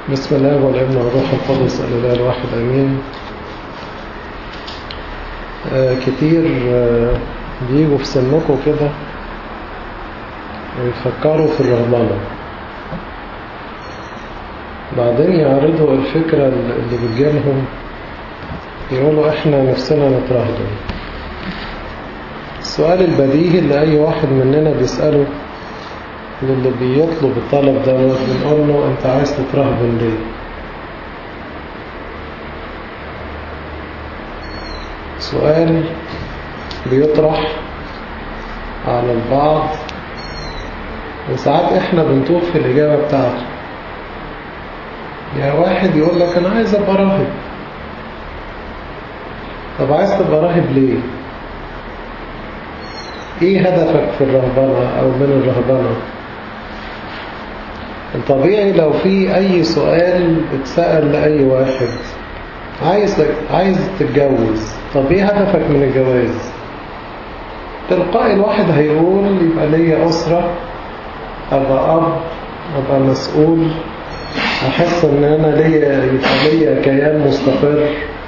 بسم الله والابن والروح القدس الإله الواحد أمين آه كتير آه بيجوا في سنكم كده ويفكروا في الرهبنة بعدين يعرضوا الفكرة اللي بتجيلهم يقولوا احنا نفسنا نترهبن السؤال البديهي اللي أي واحد مننا بيسأله للي بيطلب الطلب دوت بنقول له انت عايز تترهبن ليه سؤال بيطرح على البعض وساعات احنا بنتوه في الإجابة بتاعته يعني واحد يقول لك انا عايز ابقى راهب طب عايز تبقى راهب ليه ايه هدفك في الرهبنة او من الرهبنة الطبيعي لو في اي سؤال اتسأل لأي واحد عايز عايز تتجوز طب ايه هدفك من الجواز تلقائي الواحد هيقول يبقى ليا أسرة أبقى أب أبقى مسؤول أحس إن أنا ليا يبقى ليا كيان مستقر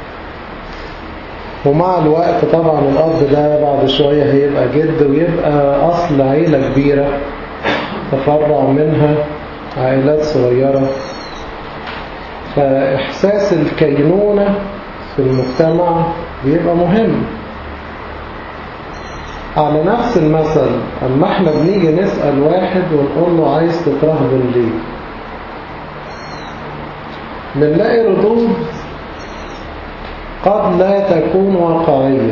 ومع الوقت طبعا الأب ده بعد شوية هيبقى جد ويبقى أصل عيلة كبيرة تفرع منها عائلات صغيرة فإحساس الكينونة في المجتمع بيبقى مهم على نفس المثل أما احنا بنيجي نسأل واحد ونقول له عايز تترهبن ليه بنلاقي ردود قد لا تكون واقعية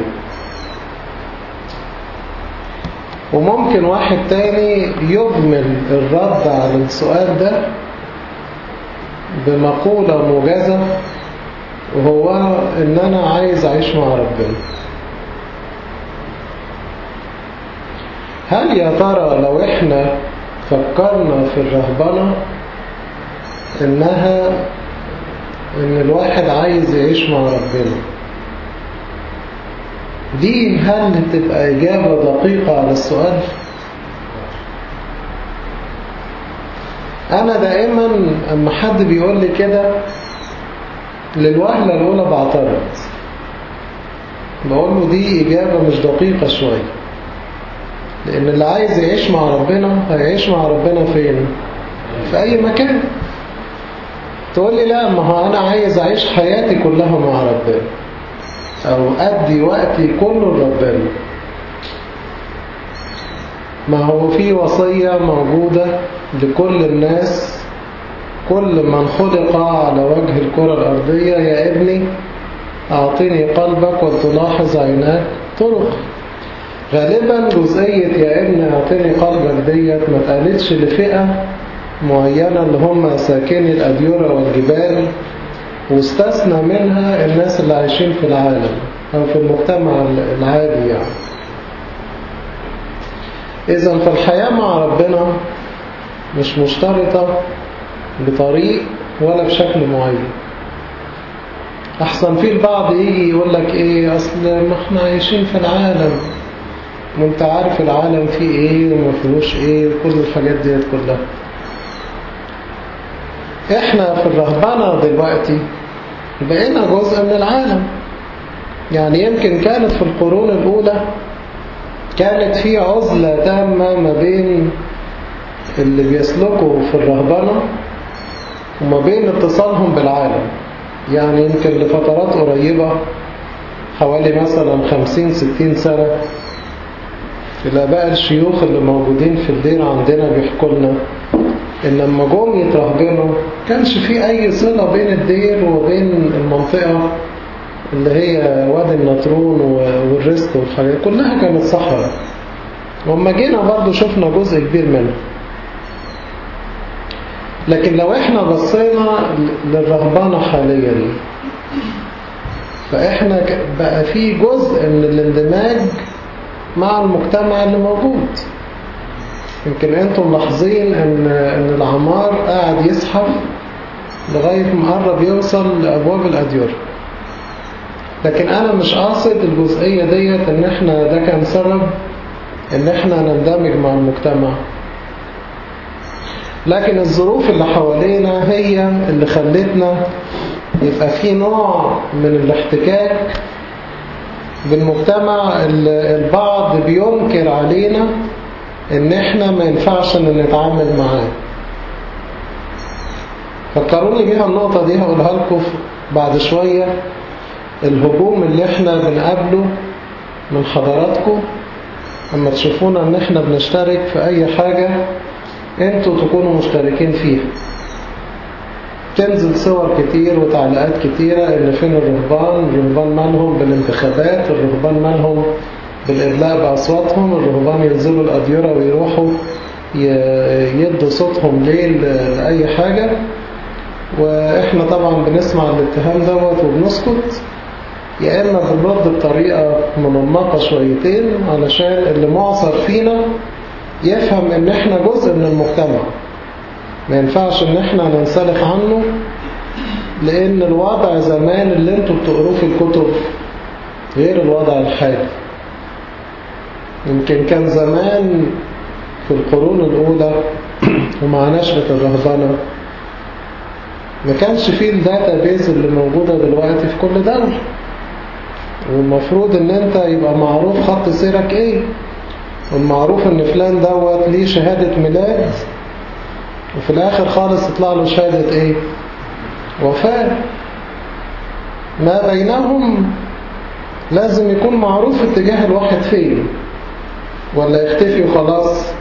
وممكن واحد تاني يضمن الرد على السؤال ده بمقولة موجزة وهو ان انا عايز اعيش مع ربنا هل يا ترى لو احنا فكرنا في الرهبنة انها ان الواحد عايز يعيش مع ربنا دي هل تبقى اجابة دقيقة على السؤال انا دائما اما حد بيقول لي كده للوهلة الاولى بعترض بقول له دي اجابة مش دقيقة شوية لان اللي عايز يعيش مع ربنا هيعيش مع ربنا فين في اي مكان تقول لي لا ما هو انا عايز اعيش حياتي كلها مع ربنا او ادي وقتي كله لربنا ما هو في وصية موجودة لكل الناس كل من خلق على وجه الكرة الأرضية يا ابني أعطيني قلبك وتلاحظ عيناك طرق غالبا جزئية يا ابني أعطيني قلبك ديت ما اتقالتش لفئة معينة اللي هم ساكني الأديرة والجبال واستثنى منها الناس اللي عايشين في العالم أو في المجتمع العادي يعني إذا فالحياة مع ربنا مش مشترطة بطريق ولا بشكل معين أحسن في البعض يجي يقول لك إيه أصل ما إحنا عايشين في العالم وانت عارف العالم فيه إيه وما فيهوش إيه وكل الحاجات ديت كلها إحنا في الرهبنة دلوقتي بقينا جزء من العالم يعني يمكن كانت في القرون الأولى كانت في عزلة تامة ما بين اللي بيسلكوا في الرهبنة وما بين اتصالهم بالعالم يعني يمكن لفترات قريبة حوالي مثلا خمسين ستين سنة الآباء الشيوخ اللي موجودين في الدير عندنا بيحكوا لنا إن لما جم يترهبنوا كانش في أي صلة بين الدير وبين المنطقة اللي هي وادي النطرون والرست والحاجات كلها كانت صحراء وما جينا برضو شفنا جزء كبير منها لكن لو احنا بصينا للرهبانة حاليا فاحنا بقى في جزء من الاندماج مع المجتمع اللي موجود يمكن انتم ملاحظين ان ان العمار قاعد يزحف لغاية ما قرب يوصل لأبواب الأديرة لكن أنا مش قاصد الجزئية ديت إن إحنا ده كان سبب إن إحنا نندمج مع المجتمع لكن الظروف اللي حوالينا هي اللي خلتنا يبقى في نوع من الاحتكاك بالمجتمع البعض بينكر علينا ان احنا ما ينفعش ان نتعامل معاه فكروني بيها النقطة دي هقولها لكم بعد شوية الهجوم اللي احنا بنقابله من حضراتكم اما تشوفونا ان احنا بنشترك في اي حاجة انتوا تكونوا مشتركين فيها تنزل صور كتير وتعليقات كتيرة ان فين الرهبان الرهبان مالهم بالانتخابات الرهبان مالهم بالإدلاء بأصواتهم الرهبان ينزلوا الأديرة ويروحوا يدوا صوتهم ليه لأي حاجة وإحنا طبعا بنسمع الاتهام دوت وبنسكت يا إما بنرد بطريقة منمقة شويتين علشان اللي معصر فينا يفهم إن إحنا جزء من المجتمع ما ينفعش إن إحنا ننسلخ عنه لأن الوضع زمان اللي انتوا بتقروه في الكتب غير الوضع الحالي يمكن كان زمان في القرون الأولى ومع نشأة الرهبنة ما كانش فيه الداتا بيز اللي موجودة دلوقتي في كل دولة والمفروض ان انت يبقى معروف خط سيرك ايه والمعروف ان فلان دوت ليه شهادة ميلاد وفي الاخر خالص تطلع له شهادة ايه وفاة ما بينهم لازم يكون معروف اتجاه الواحد فين ولا يختفي وخلاص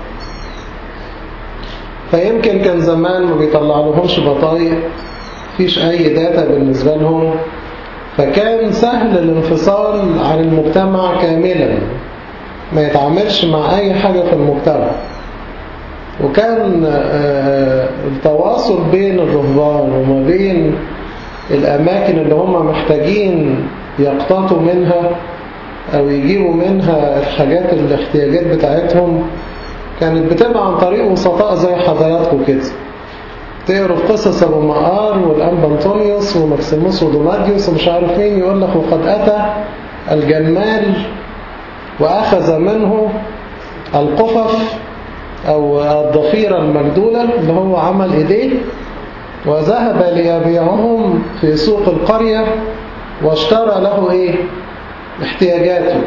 فيمكن كان زمان ما بيطلع لهمش بطايق فيش اي داتا بالنسبة لهم فكان سهل الانفصال عن المجتمع كاملا ما يتعاملش مع اي حاجة في المجتمع وكان التواصل بين الرهبان وما بين الأماكن اللي هم محتاجين يقتطوا منها أو يجيبوا منها الحاجات الاحتياجات بتاعتهم كانت بتبقى عن طريق وسطاء زي حضراتكم كده تقروا في قصص أبو مقار والأنبا أنطونيوس ومكسيموس ودوماديوس ومش عارف مين يقول لك وقد أتى الجمال وأخذ منه القفف أو الضفيرة المجدولة اللي هو عمل إيديه وذهب ليبيعهم في سوق القرية واشترى له إيه احتياجاته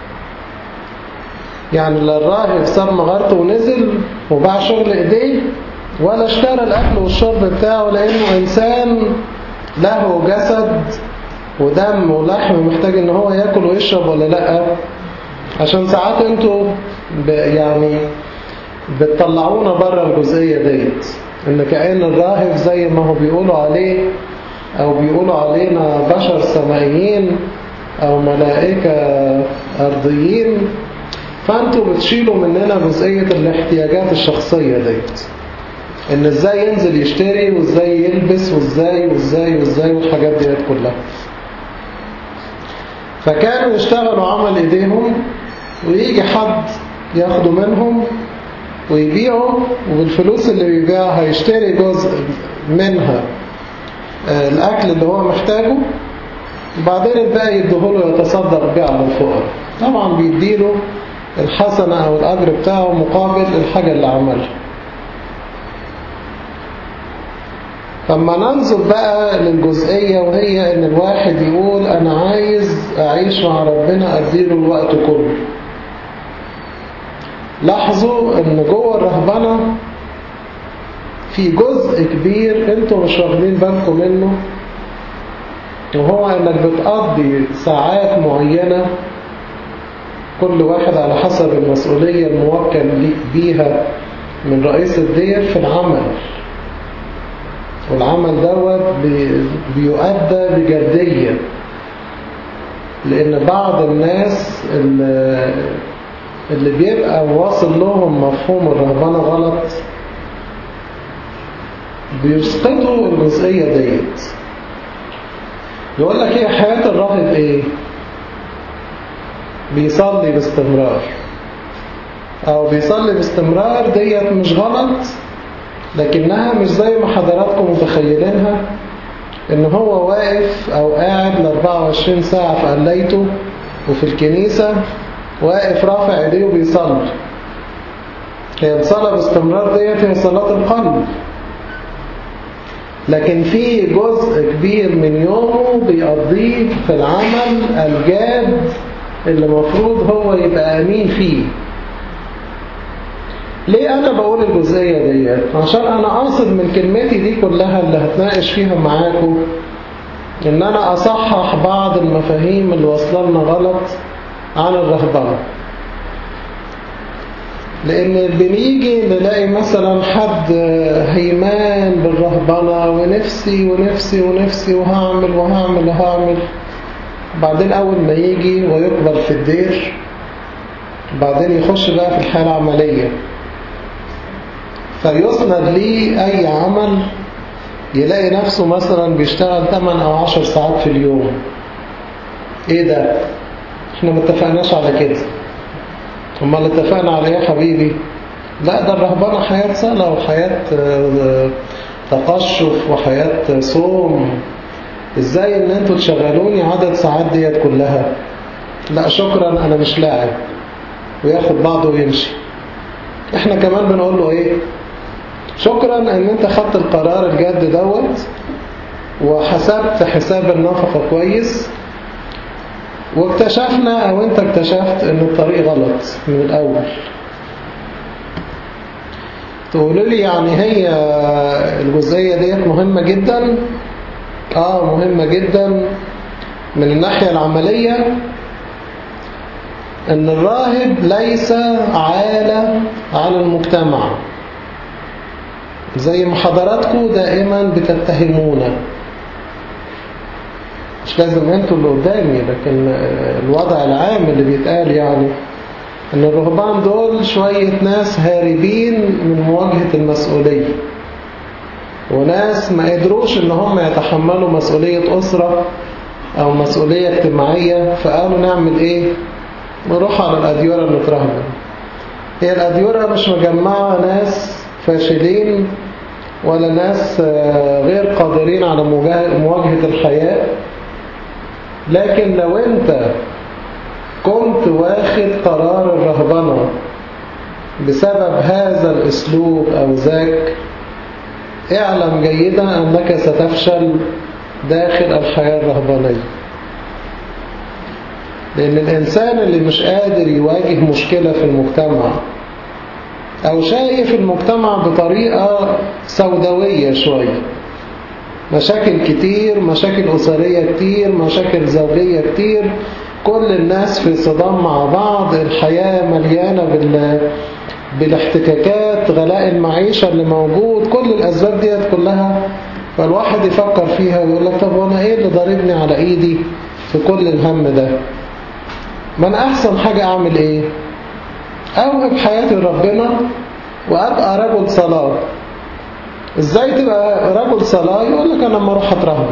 يعني لا الراهب ساب مغارته ونزل وباع شغل إيديه ولا اشترى الأكل والشرب بتاعه لأنه إنسان له جسد ودم ولحم محتاج إن هو يأكل ويشرب ولا لأ عشان ساعات انتوا يعني بتطلعونا بره الجزئية ديت ان كأن الراهب زي ما هو بيقولوا عليه او بيقولوا علينا بشر سمائيين او ملائكة ارضيين فانتوا بتشيلوا مننا جزئية الاحتياجات الشخصية ديت ان ازاي ينزل يشتري وازاي يلبس وازاي وازاي وازاي والحاجات ديت كلها فكانوا يشتغلوا عمل ايديهم ويجي حد ياخدوا منهم ويبيعوا وبالفلوس اللي بيبيعها يشتري جزء منها الأكل اللي هو محتاجه وبعدين الباقي يديهوله يتصدق بيه على الفقراء طبعا بيديله الحسنة أو الأجر بتاعه مقابل الحاجة اللي عملها فما ننظر بقى للجزئية وهي ان الواحد يقول انا عايز اعيش مع ربنا اديله الوقت كله لاحظوا ان جوه الرهبنة في جزء كبير انتوا مش واخدين بالكم منه وهو انك بتقضي ساعات معينة كل واحد على حسب المسؤولية الموكل بيها من رئيس الدير في العمل والعمل دوت بيؤدى بجدية لأن بعض الناس اللي, اللي بيبقى واصل لهم مفهوم الرهبنة غلط بيسقطوا الجزئية ديت يقول لك ايه حياة الراهب ايه بيصلي باستمرار او بيصلي باستمرار ديت مش غلط لكنها مش زي ما حضراتكم متخيلينها ان هو واقف او قاعد ل 24 ساعة في قليته وفي الكنيسة واقف رافع ايديه وبيصلي هي الصلاة باستمرار ديت هي صلاة القلب لكن في جزء كبير من يومه بيقضيه في العمل الجاد اللي المفروض هو يبقى أمين فيه ليه أنا بقول الجزئية ديت عشان أنا قاصد من كلمتي دي كلها اللي هتناقش فيها معاكم إن أنا أصحح بعض المفاهيم اللي وصلنا غلط عن الرهبنة لأن بنيجي نلاقي مثلا حد هيمان بالرهبنة ونفسي ونفسي ونفسي وهعمل وهعمل وهعمل بعدين أول ما يجي ويقبل في الدير بعدين يخش بقى في الحالة العملية فيسند ليه أي عمل يلاقي نفسه مثلا بيشتغل 8 أو 10 ساعات في اليوم إيه ده؟ إحنا ما اتفقناش على كده امال اتفقنا على ايه يا حبيبي لا ده الرهبنة حياة صلاة وحياة تقشف وحياة صوم ازاي ان انتوا تشغلوني عدد ساعات ديت كلها لا شكرا انا مش لاعب وياخد بعضه ويمشي احنا كمان بنقول له ايه شكرا ان انت خدت القرار الجد دوت وحسبت حساب النفقة كويس واكتشفنا او انت اكتشفت ان الطريق غلط من الاول تقولوا لي يعني هي الجزئية ديت مهمة جدا اه مهمة جدا من الناحية العملية ان الراهب ليس عالة على المجتمع زي ما حضراتكم دائما بتتهمونا مش لازم انتوا اللي قدامي لكن الوضع العام اللي بيتقال يعني ان الرهبان دول شوية ناس هاربين من مواجهة المسؤولية وناس ما قدروش ان هم يتحملوا مسؤولية أسرة او مسؤولية اجتماعية فقالوا نعمل ايه نروح على الأديرة نترهبن هي الأديرة مش مجمعة ناس فاشلين ولا ناس غير قادرين على مواجهة الحياة لكن لو انت كنت واخد قرار الرهبنة بسبب هذا الاسلوب او ذاك اعلم جيدا انك ستفشل داخل الحياة الرهبانية لان الانسان اللي مش قادر يواجه مشكلة في المجتمع او شايف المجتمع بطريقة سوداوية شوية مشاكل كتير مشاكل أسرية كتير مشاكل زوجية كتير كل الناس في صدام مع بعض الحياة مليانة بال... بالاحتكاكات غلاء المعيشة اللي موجود كل الأسباب ديت كلها فالواحد يفكر فيها ويقول لك طب وانا ايه اللي ضاربني على ايدي في كل الهم ده ما انا احسن حاجة اعمل ايه اوهب حياتي لربنا وابقى رجل صلاة ازاي تبقى رجل صلاة يقول لك انا لما اروح اترهبن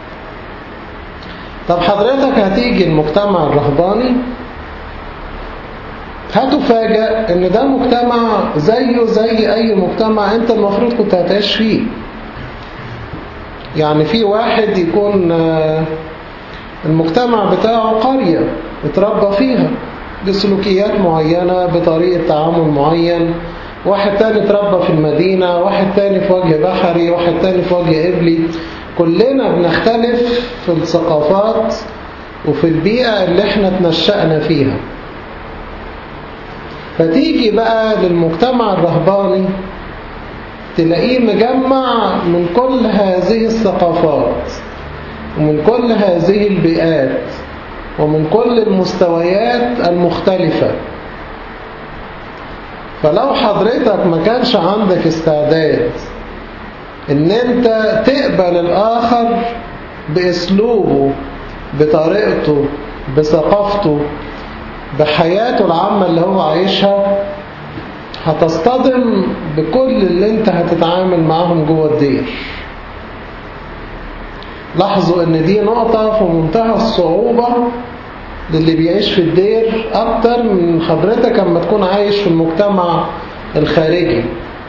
طب حضرتك هتيجي المجتمع الرهباني هتفاجأ ان ده مجتمع زيه زي اي مجتمع انت المفروض كنت هتعيش فيه يعني في واحد يكون المجتمع بتاعه قرية اتربى فيها بسلوكيات معينة بطريقة تعامل معين واحد تاني اتربى في المدينة واحد تاني في وجه بحري واحد تاني في وجه قبلي كلنا بنختلف في الثقافات وفي البيئة اللي احنا تنشأنا فيها فتيجي بقى للمجتمع الرهباني تلاقيه مجمع من كل هذه الثقافات ومن كل هذه البيئات ومن كل المستويات المختلفة فلو حضرتك ما كانش عندك استعداد ان انت تقبل الاخر باسلوبه بطريقته بثقافته بحياته العامة اللي هو عايشها هتصطدم بكل اللي انت هتتعامل معاهم جوه الدير لاحظوا ان دي نقطة في منتهى الصعوبة للي بيعيش في الدير اكتر من حضرتك اما تكون عايش في المجتمع الخارجي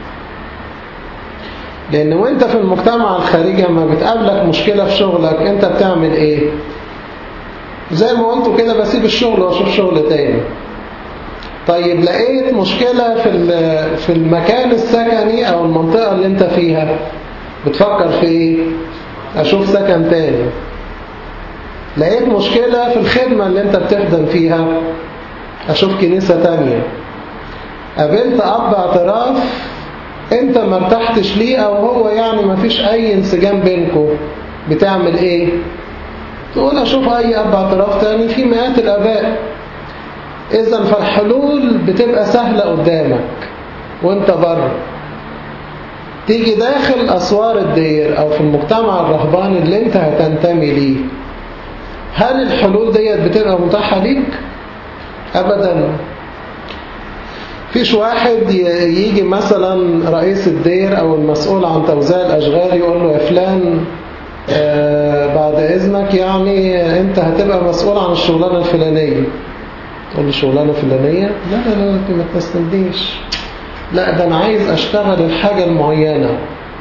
لان وانت في المجتمع الخارجي اما بتقابلك مشكلة في شغلك انت بتعمل ايه زي ما قلتوا كده بسيب الشغل واشوف شغل تاني طيب لقيت مشكلة في في المكان السكني أو المنطقة اللي أنت فيها بتفكر في إيه؟ أشوف سكن تاني لقيت مشكلة في الخدمة اللي أنت بتخدم فيها أشوف كنيسة تانية قابلت أب اعتراف أنت ما ارتحتش ليه أو هو يعني ما فيش أي انسجام بينكم بتعمل إيه؟ تقول أشوف أي أب اعتراف تاني في مئات الآباء إذا فالحلول بتبقى سهلة قدامك وانت بره تيجي داخل أسوار الدير أو في المجتمع الرهباني اللي انت هتنتمي ليه هل الحلول ديت بتبقى متاحة ليك؟ أبدا فيش واحد يجي مثلا رئيس الدير أو المسؤول عن توزيع الأشغال يقول له يا فلان آه بعد إذنك يعني أنت هتبقى مسؤول عن الشغلانة الفلانية تقول له شغلانة فلانية لا لا لا انت ما تستنديش لا ده أنا عايز أشتغل الحاجة المعينة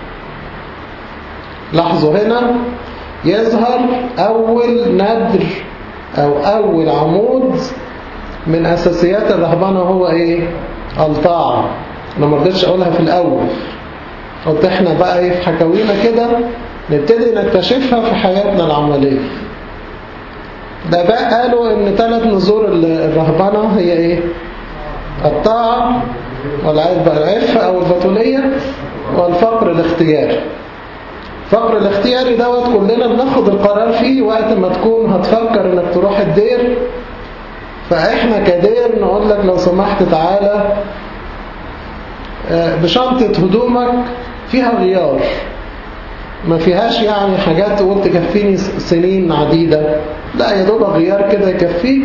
لاحظوا هنا يظهر أول ندر أو أول عمود من أساسيات الرهبانة هو إيه؟ الطاعة أنا ما رضيتش أقولها في الأول قلت إحنا بقى إيه في حكاوينا كده نبتدي نكتشفها في حياتنا العملية ده بقى قالوا ان ثلاث نزور الرهبنة هي ايه الطاعة والعفة او البطولية والفقر الاختياري الفقر الاختياري دوت كلنا بناخد القرار فيه وقت ما تكون هتفكر انك تروح الدير فاحنا كدير نقول لك لو سمحت تعالى بشنطة هدومك فيها غيار ما فيهاش يعني حاجات تقول تكفيني سنين عديدة لا يا دوب غيار كده يكفيك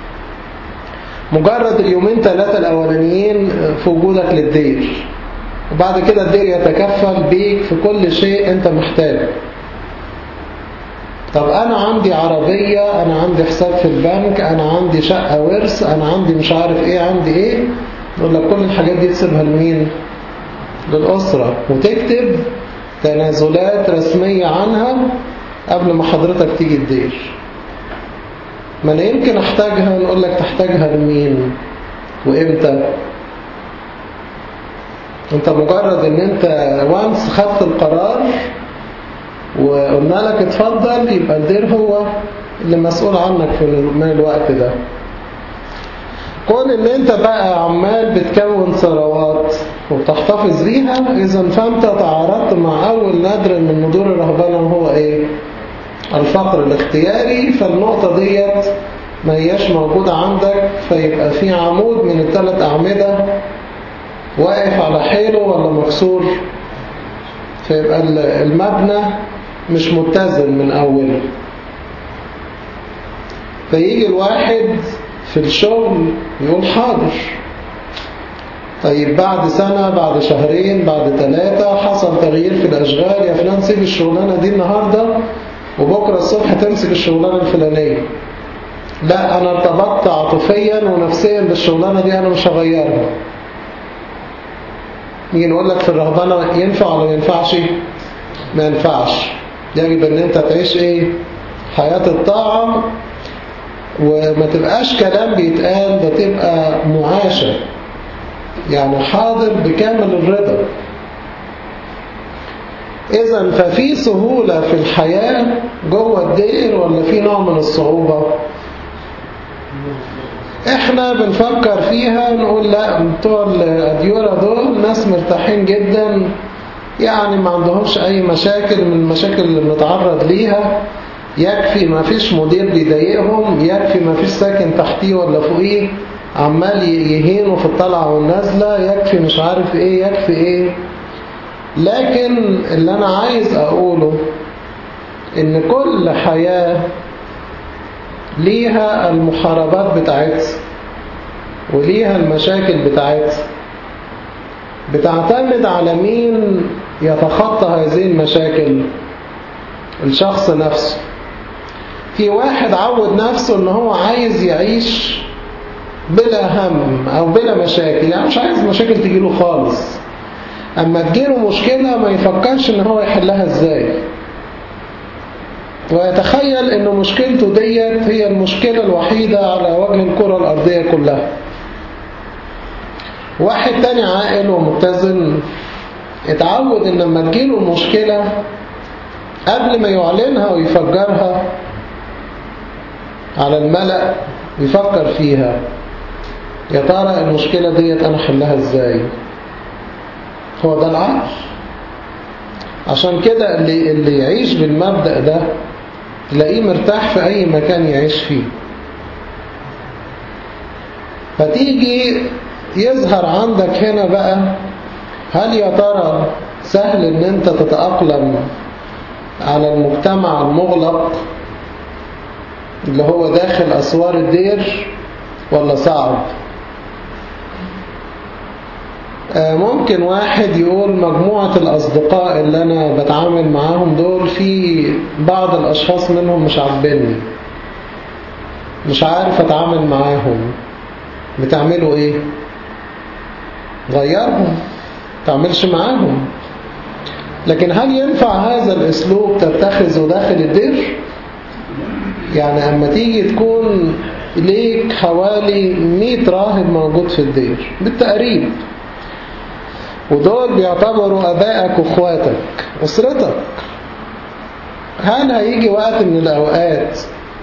مجرد اليومين ثلاثة الأولانيين في وجودك للدير وبعد كده الدير يتكفل بيك في كل شيء أنت محتاجه طب أنا عندي عربية أنا عندي حساب في البنك أنا عندي شقة ورث أنا عندي مش عارف إيه عندي إيه يقول لك كل الحاجات دي تسيبها لمين للأسرة وتكتب تنازلات رسمية عنها قبل ما حضرتك تيجي الدير ما أنا يمكن أحتاجها نقول لك تحتاجها لمين وإمتى أنت مجرد أن أنت وانس خدت القرار وقلنا لك اتفضل يبقى الدير هو اللي مسؤول عنك في من الوقت ده كون ان انت بقى عمال بتكون ثروات وبتحتفظ بيها اذا فانت تعارضت مع اول نادر من ندور الرهبنه وهو ايه الفقر الاختياري فالنقطه ديت ما هياش موجوده عندك فيبقى في عمود من الثلاث اعمده واقف على حيله ولا مكسور فيبقى المبنى مش متزن من اوله فيجي الواحد في الشغل يقول حاضر طيب بعد سنة بعد شهرين بعد ثلاثة حصل تغيير في الأشغال يا فلان سيب الشغلانة دي النهاردة وبكرة الصبح تمسك الشغلانة الفلانية لا أنا ارتبطت عاطفيا ونفسيا بالشغلانة دي أنا مش هغيرها نيجي نقول لك في الرهبنة ينفع ولا ما ينفعش ما ينفعش يجب ان انت تعيش ايه حياة الطاعة وما تبقاش كلام بيتقال ده تبقى معاشة يعني حاضر بكامل الرضا إذا ففي سهولة في الحياة جوه الدير ولا في نوع من الصعوبة احنا بنفكر فيها نقول لا بتوع الأديورة دول ناس مرتاحين جدا يعني ما عندهمش أي مشاكل من المشاكل اللي بنتعرض ليها يكفي ما فيش مدير بيضايقهم يكفي ما فيش ساكن تحتيه ولا فوقيه عمال يهينوا في الطلعة والنازلة يكفي مش عارف ايه يكفي ايه لكن اللي انا عايز اقوله ان كل حياة ليها المحاربات بتاعتها وليها المشاكل بتاعتها بتعتمد على مين يتخطى هذه المشاكل الشخص نفسه في واحد عود نفسه ان هو عايز يعيش بلا هم او بلا مشاكل يعني مش عايز مشاكل تجيله خالص اما تجيله مشكلة ما يفكرش ان هو يحلها ازاي ويتخيل ان مشكلته ديت هي المشكلة الوحيدة على وجه الكرة الارضية كلها واحد تاني عاقل ومتزن اتعود ان لما تجيله المشكلة قبل ما يعلنها ويفجرها على الملأ يفكر فيها يا ترى المشكلة ديت انا حلها ازاي هو ده العقل عشان كده اللي, اللي يعيش بالمبدأ ده تلاقيه مرتاح في اي مكان يعيش فيه فتيجي يظهر عندك هنا بقى هل يا ترى سهل ان انت تتأقلم على المجتمع المغلق اللي هو داخل أسوار الدير ولا صعب ممكن واحد يقول مجموعة الأصدقاء اللي أنا بتعامل معاهم دول في بعض الأشخاص منهم مش عاجبني مش عارف أتعامل معاهم بتعملوا إيه غيرهم تعملش معاهم لكن هل ينفع هذا الأسلوب تتخذه داخل الدير يعني أما تيجي تكون ليك حوالي 100 راهب موجود في الدير بالتقريب ودول بيعتبروا أبائك وإخواتك أسرتك هل هيجي وقت من الأوقات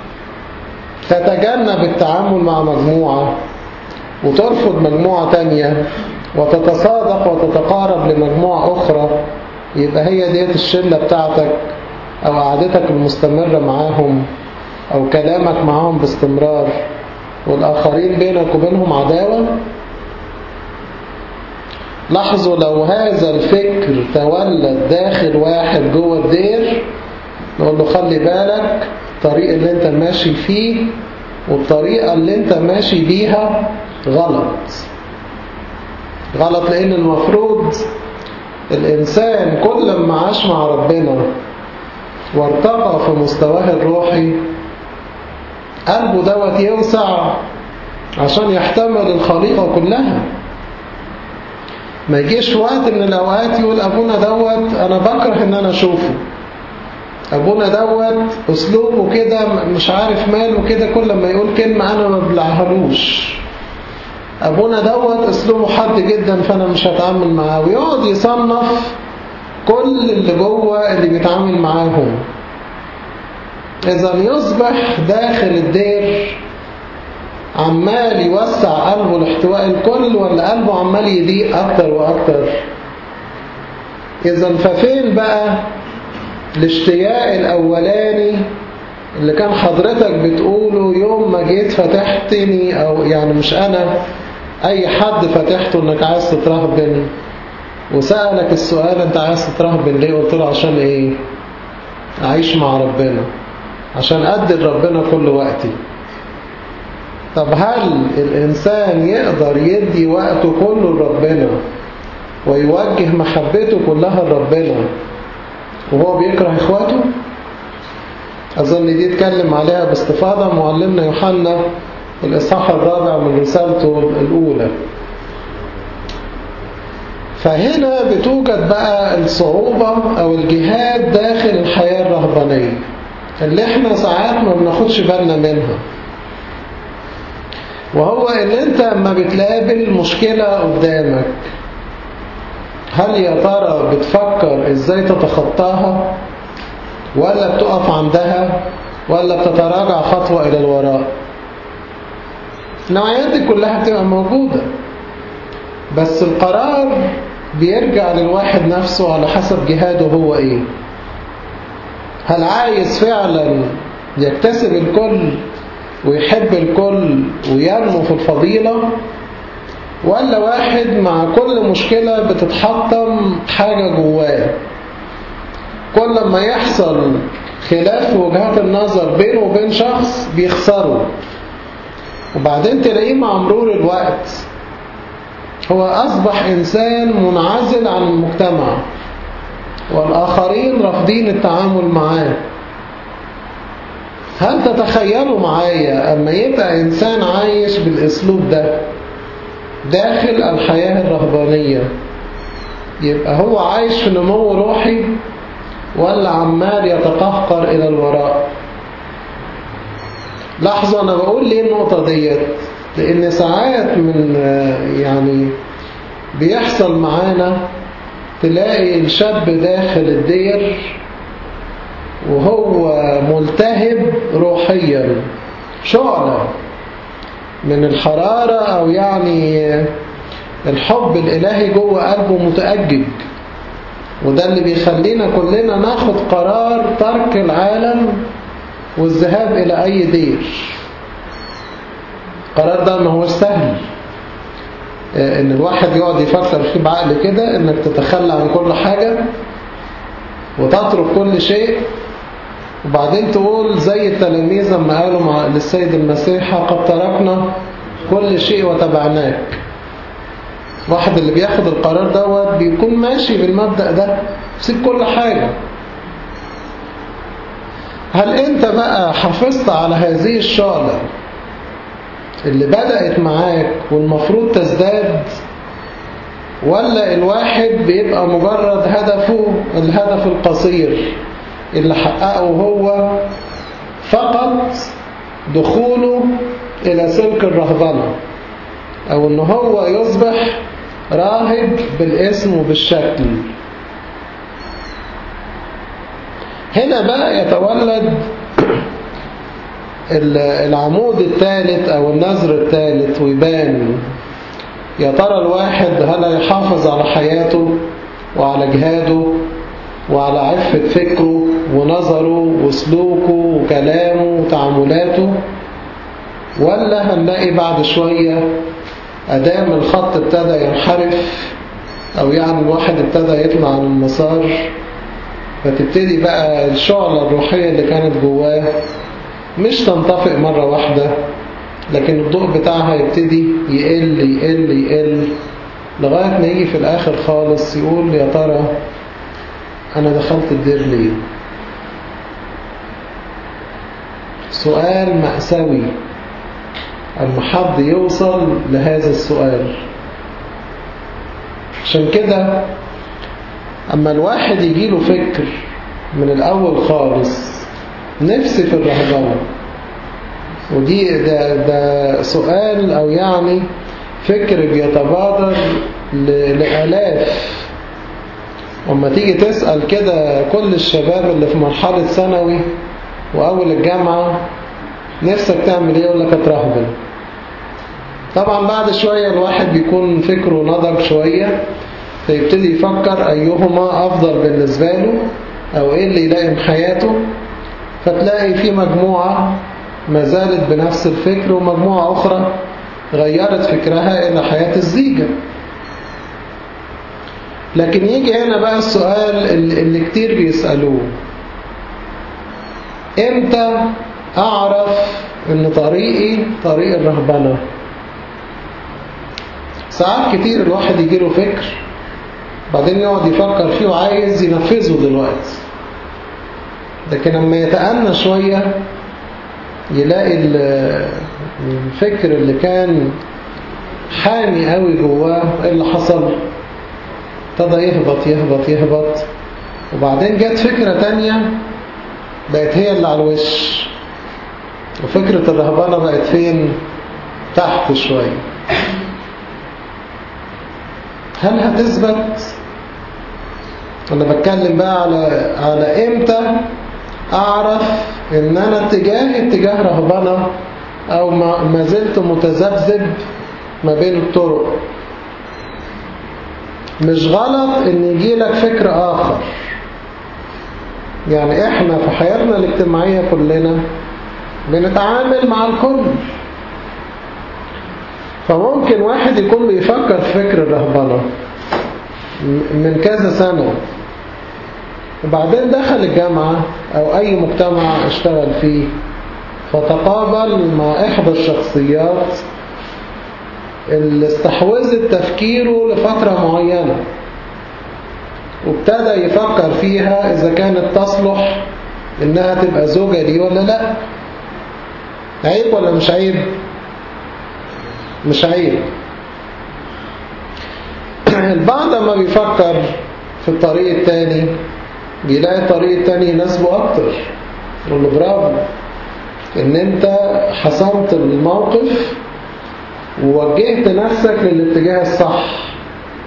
تتجنب التعامل مع مجموعة وترفض مجموعة تانية وتتصادق وتتقارب لمجموعة أخرى يبقى هي ديت الشلة بتاعتك أو قعدتك المستمرة معاهم أو كلامك معاهم باستمرار والآخرين بينك وبينهم عداوة لاحظوا لو هذا الفكر تولد داخل واحد جوه الدير نقول له خلي بالك الطريق اللي انت ماشي فيه والطريقة اللي انت ماشي بيها غلط غلط لان المفروض الانسان كل ما عاش مع ربنا وارتقى في مستواه الروحي قلبه دوت يوسع عشان يحتمل الخليقة كلها ما يجيش وقت من الأوقات يقول أبونا دوت أنا بكره إن أنا أشوفه أبونا دوت أسلوبه كده مش عارف ماله كده كل ما يقول كلمة أنا ما بلعهلوش أبونا دوت أسلوبه حد جدا فأنا مش هتعامل معاه ويقعد يصنف كل اللي جوه اللي بيتعامل معاهم إذا يصبح داخل الدير عمال يوسع قلبه لاحتواء الكل ولا قلبه عمال يضيق أكتر وأكتر إذا ففين بقى الاشتياق الأولاني اللي كان حضرتك بتقوله يوم ما جيت فتحتني أو يعني مش أنا أي حد فتحته إنك عايز تترهبن وسألك السؤال أنت عايز تترهبن ليه قلت له عشان إيه أعيش مع ربنا عشان أدي ربنا كل وقتي طب هل الإنسان يقدر يدي وقته كله لربنا ويوجه محبته كلها لربنا وهو بيكره إخواته أظن دي اتكلم عليها باستفاضة معلمنا يوحنا الإصحاح الرابع من رسالته الأولى فهنا بتوجد بقى الصعوبة أو الجهاد داخل الحياة الرهبانية اللي احنا ساعات ما بناخدش بالنا منها وهو ان انت اما بتقابل مشكلة قدامك هل يا ترى بتفكر ازاي تتخطاها ولا بتقف عندها ولا بتتراجع خطوة الى الوراء النوعيات دي كلها بتبقى موجودة بس القرار بيرجع للواحد نفسه على حسب جهاده هو ايه هل عايز فعلا يكتسب الكل ويحب الكل وينمو في الفضيلة ولا واحد مع كل مشكلة بتتحطم حاجة جواه كل ما يحصل خلاف في وجهات النظر بينه وبين شخص بيخسره وبعدين تلاقيه مع مرور الوقت هو أصبح إنسان منعزل عن المجتمع والآخرين رافضين التعامل معاه هل تتخيلوا معايا أما يبقى إنسان عايش بالأسلوب ده داخل الحياة الرهبانية يبقى هو عايش في نمو روحي ولا عمال يتقهقر إلى الوراء لحظة أنا بقول ليه النقطة ديت لأن ساعات من يعني بيحصل معانا تلاقي الشاب داخل الدير وهو ملتهب روحيا شعلة من الحرارة أو يعني الحب الإلهي جوه قلبه متأجج وده اللي بيخلينا كلنا ناخد قرار ترك العالم والذهاب إلى أي دير القرار ده ما هو سهل ان الواحد يقعد يفكر فيه بعقل كده انك تتخلى عن كل حاجة وتترك كل شيء وبعدين تقول زي التلاميذ لما قالوا مع للسيد المسيح قد تركنا كل شيء وتبعناك واحد اللي بياخد القرار دوت بيكون ماشي بالمبدأ ده سيب كل حاجة هل انت بقى حافظت على هذه الشعلة اللي بدأت معاك والمفروض تزداد ولا الواحد بيبقى مجرد هدفه الهدف القصير اللي حققه هو فقط دخوله إلى سلك الرهبنة أو إن هو يصبح راهب بالاسم وبالشكل هنا بقى يتولد العمود الثالث أو النظر الثالث ويبان يا ترى الواحد هل يحافظ على حياته وعلى جهاده وعلى عفة فكره ونظره وسلوكه وكلامه وتعاملاته ولا هنلاقي بعد شوية أدام الخط ابتدى ينحرف أو يعني الواحد ابتدى يطلع عن المسار فتبتدي بقى الشعلة الروحية اللي كانت جواه مش تنطفئ مرة واحدة لكن الضوء بتاعها يبتدي يقل يقل يقل لغاية ما يجي في الآخر خالص يقول يا ترى أنا دخلت الدير ليه سؤال مأساوي أما حد يوصل لهذا السؤال عشان كده أما الواحد يجيله فكر من الأول خالص نفسي في الرهبنة ودي ده, ده سؤال أو يعني فكر بيتبادر لآلاف وما تيجي تسأل كده كل الشباب اللي في مرحلة ثانوي وأول الجامعة نفسك تعمل ايه يقول لك اترهبن طبعا بعد شوية الواحد بيكون فكره نضج شوية فيبتدي يفكر أيهما أفضل بالنسبة له أو إيه اللي يلائم حياته فتلاقي في مجموعة ما زالت بنفس الفكر ومجموعة أخرى غيرت فكرها إلى حياة الزيجة لكن يجي هنا بقى السؤال اللي كتير بيسألوه امتى أعرف إن طريقي طريق الرهبنة ساعات كتير الواحد يجيله فكر بعدين يقعد يفكر فيه وعايز ينفذه دلوقتي لكن لما يتأنى شوية يلاقي الفكر اللي كان حامي قوي جواه ايه اللي حصل ابتدى يهبط يهبط يهبط وبعدين جت فكرة تانية بقت هي اللي على الوش وفكرة الرهبانة بقت فين تحت شوية هل هتثبت انا بتكلم بقى على على امتى اعرف ان انا اتجاه اتجاه رهبنة او ما زلت متذبذب ما بين الطرق مش غلط ان يجي لك فكر اخر يعني احنا في حياتنا الاجتماعية كلنا بنتعامل مع الكل فممكن واحد يكون بيفكر في فكر الرهبنة من كذا سنة وبعدين دخل الجامعة أو أي مجتمع اشتغل فيه فتقابل مع إحدى الشخصيات اللي استحوذت تفكيره لفترة معينة وابتدى يفكر فيها إذا كانت تصلح إنها تبقى زوجة لي ولا لا عيب ولا مش عيب مش عيب البعض لما بيفكر في الطريق التاني بيلاقي الطريق التاني يناسبه أكتر يقول له برافو إن أنت حسمت الموقف ووجهت نفسك للاتجاه الصح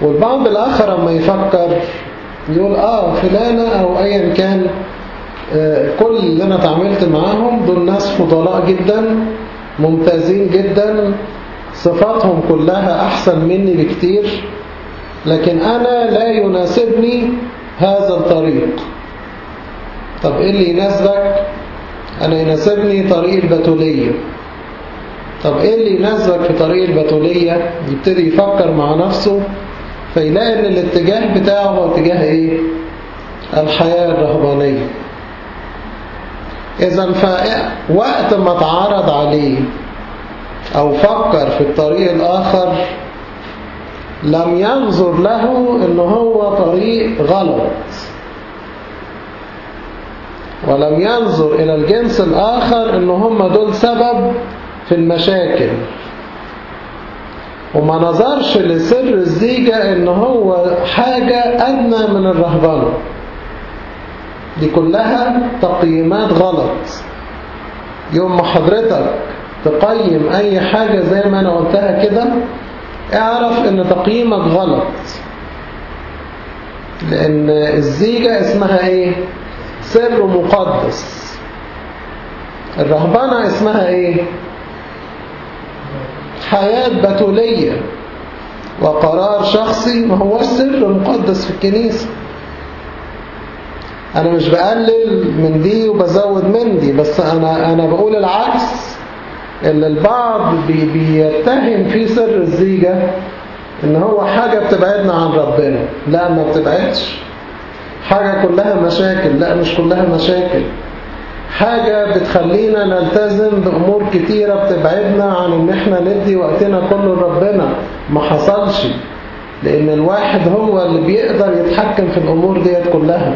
والبعض الآخر لما يفكر يقول آه فلانة أو أيا كان آه كل اللي أنا تعاملت معاهم دول ناس فضلاء جدا ممتازين جدا صفاتهم كلها أحسن مني بكتير لكن أنا لا يناسبني هذا الطريق طب إيه اللي يناسبك؟ أنا يناسبني طريق البتولية طب إيه اللي يناسبك في طريق البتولية؟ يبتدي يفكر مع نفسه فيلاقي ان الاتجاه بتاعه هو اتجاه ايه الحياة الرهبانية اذا وقت ما اتعرض عليه او فكر في الطريق الاخر لم ينظر له ان هو طريق غلط ولم ينظر الى الجنس الاخر ان هم دول سبب في المشاكل وما نظرش لسر الزيجة ان هو حاجة ادنى من الرهبنة دي كلها تقييمات غلط يوم ما حضرتك تقيم اي حاجة زي ما انا قلتها كده اعرف ان تقييمك غلط لان الزيجة اسمها ايه سر مقدس الرهبنة اسمها ايه حياة بتولية وقرار شخصي ما هو السر مقدس في الكنيسة أنا مش بقلل من دي وبزود من دي بس أنا, أنا بقول العكس اللي البعض بي بيتهم في سر الزيجة إن هو حاجة بتبعدنا عن ربنا لا ما بتبعدش حاجة كلها مشاكل لا مش كلها مشاكل حاجة بتخلينا نلتزم بأمور كتيرة بتبعدنا عن ان احنا ندي وقتنا كله لربنا ما حصلش لان الواحد هو اللي بيقدر يتحكم في الامور ديت كلها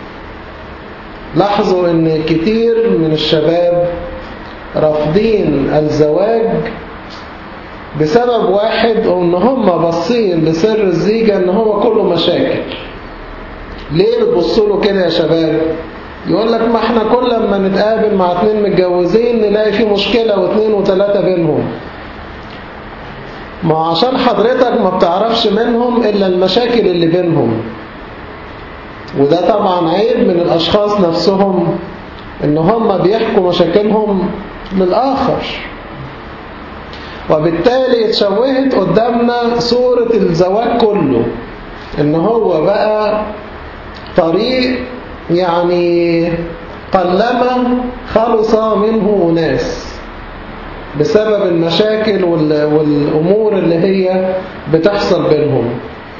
لاحظوا ان كتير من الشباب رافضين الزواج بسبب واحد ان هم باصين لسر الزيجة ان هو كله مشاكل ليه بتبصوا له كده يا شباب يقول لك ما احنا كل ما نتقابل مع اتنين متجوزين نلاقي في مشكلة واتنين وتلاتة بينهم ما عشان حضرتك ما بتعرفش منهم إلا المشاكل اللي بينهم وده طبعا عيب من الأشخاص نفسهم إن هم بيحكوا مشاكلهم للآخر وبالتالي اتشوهت قدامنا صورة الزواج كله إن هو بقى طريق يعني قلما خلص منه أناس بسبب المشاكل والأمور اللي هي بتحصل بينهم